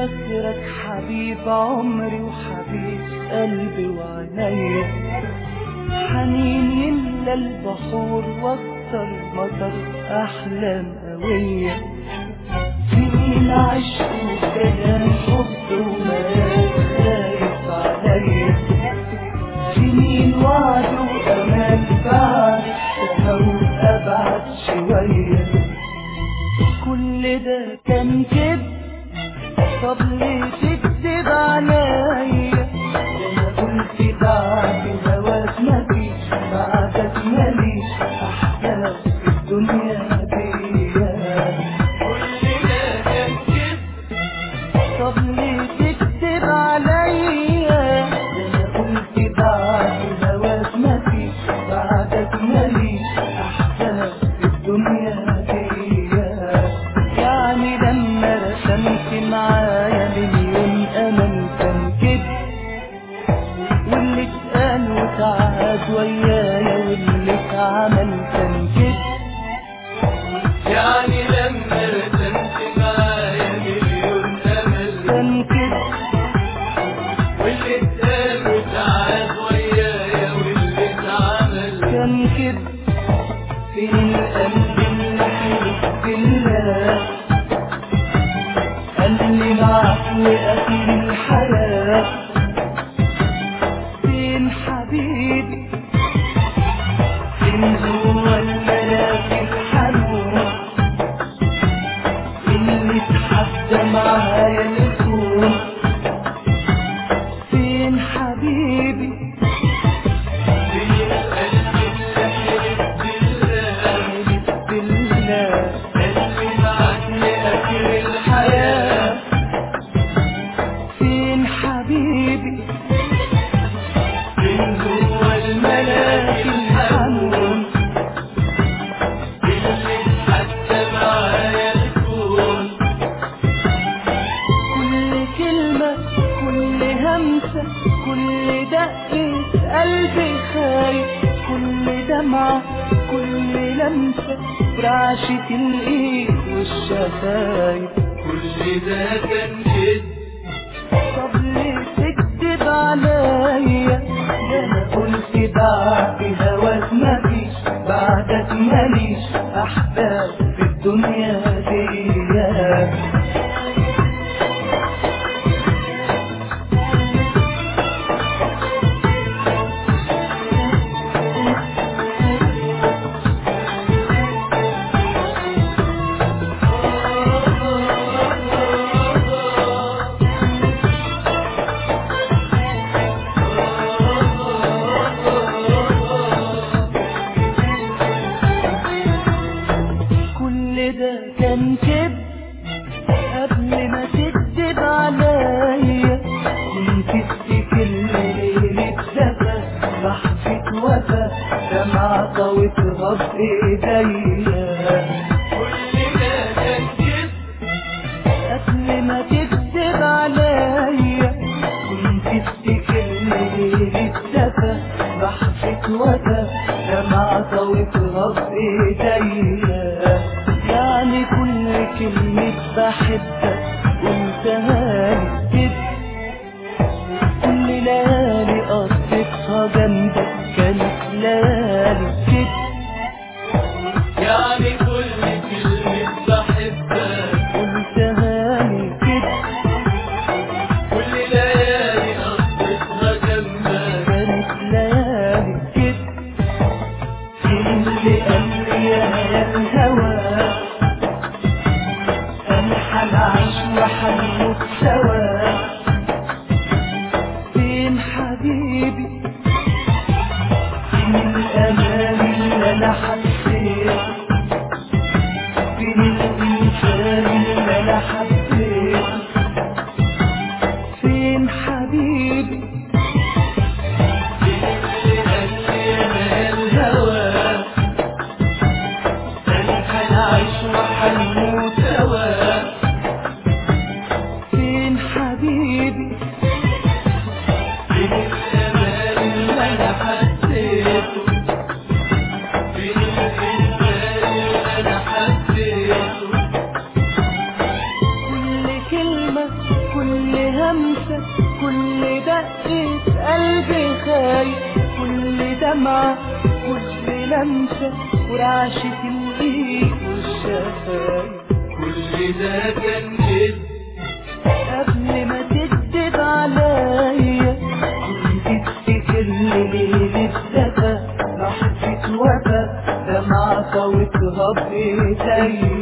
فاكرك حبيب عمري وحبيب قلبي وعينيا حنين يملى البحور واكتر مطر احلام قوية سنين عشق وكلام حب وملاك خايف عليا سنين وعد وامان بعد تهوى ابعد شوية كل ده كان كده طب ليه تكذب عليا انا قلت بعد هواك مفيش بعدك ماليش احلام في الدنيا دي كل ده كان كده طب ليه تكذب عليا انا قلت بعد هواك مفيش بعدك ماليش احلام في الدنيا دي يعني لما رسمت معايا مليون امل كان كده واللي اتقال وتعاد ويايا واللي اتعمل كان كده يعني لما رسمت معايا مليون امل كان كده واللي اتقال وتعاد ويايا واللي اتعمل كان كده فين القلب اللي حلف بالله قلبي معك لآخر الحياة فين حبيبي فين هو الملاك الحنون اللي اتحدى معايا الكون فين حبيبي فين القلب اللي حلف بالله حلف بالله قلبي معاك لاخر الحياه فين حبيبي فين هو الملاك الحنون اللي اتحدى معايا الكون كل كلمة كل همسة كل دقة قلبي خايف كل دمعة كل لمسة برعشة الإيد والشفايف كل ده كان كده طب ليه تكذب عليا ده انا قلت بعد هواك مفيش بعدك ماليش احباب في الدنيا دي كل ده كان كده قبل ما تكذب عليا كنت افتكر ليلة دفا لحظة وفا دمعة طويتها بإيديا كل ده كان كده قبل ما تكذب عليا كنت افتكر ليلة دفا لحظة وفا دمعة طويتها بإيديا يعني كل كلمة بحبك قلتها لي كده كل ليالي قضيتها جنبك كانت ليالي كده يعني كل كلمة بحبك قلتها لي كده كل ليالي قضيتها جنبك كانت ليالي كده اللي قال لي يا الهوى أنا حنعيش وحنموت سوا فين حبيبي فين الأمان اللي أنا حسيت فين الإنسان اللي أنا حسيت فين حبيبي اللي قال لي انا الهوى انا حنعيش وحنموت سوا فين حبيبي فين الامان اللي انا حسيته فين الانسان اللي انا حسيته شفايف كل دمعة كل لمسة ورعشة الإيد والشفايف كل ده كان جد قبل ما تكذب عليا كنت تفتكر لي ليلة دفا لحظة وفا دمعة صوتها بإيديا